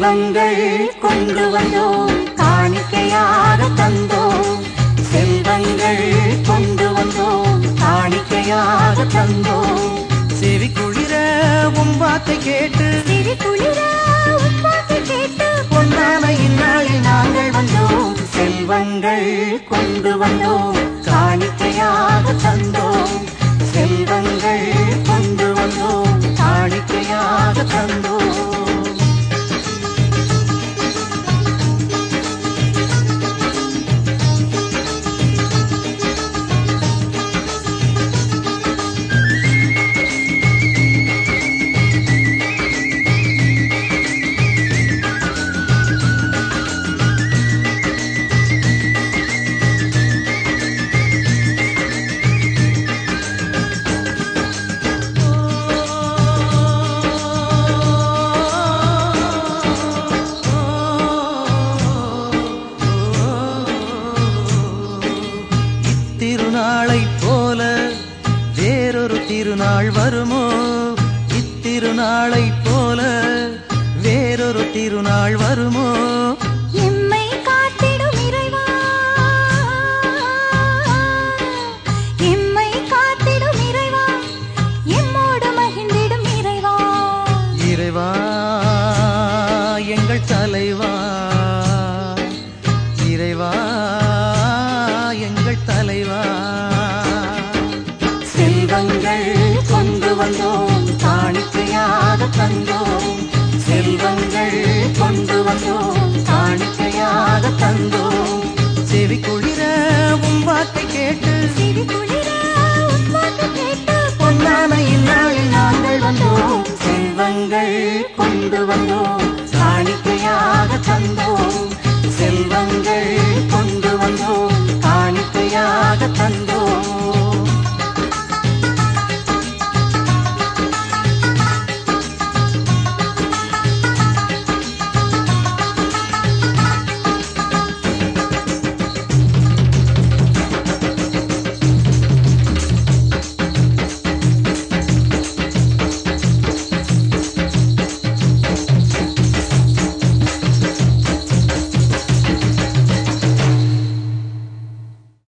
செல்வங்கள் கொண்டு வந்தோம் காணிக்கையாக தந்தோம் செல்வங்கள் கொண்டு வந்தோம் காணிக்கையாக தந்தோம் செவி குளிர உன் வார்த்தை கேட்டு சிறு குளிர உப்பாக்கு கேட்டு பொன்னான இந்நாளில் நாங்கள் வந்தோம் செல்வங்கள் கொண்டு வந்தோம் காணிக்கையாக தந்தோம் செல்வங்கள் கொண்டு வந்தோம் காணிக்கையாக தந்தோம் இத்திருநாளைப் போல வேறொரு திருநாள் வருமோ இத்திருநாளைப் போல வேறொரு திருநாள் வருமோ எம்மை காத்திடும் இறைவா எம்மை காத்திடும் இறைவா எம்மோடு மகிழ்ந்திடும் இறைவா இறைவா எங்கள் தலைவா இறைவா எங்கள் தலைவா செல்வங்கள் கொண்டு வந்தோம் காணிக்கையாக தந்தோம் செல்வங்கள் கொண்டு வந்தோம் காணிக்கையாக தந்தோம் செவி குளிர உன் வார்த்தை கேட்டு சிறு குளிர உப்பாக்கு கேட்டு பொன்னான இந்நாளில் நாங்கள் வந்தோம் செல்வங்கள் கொண்டு வந்தோம் காணிக்கையாக தந்தோம்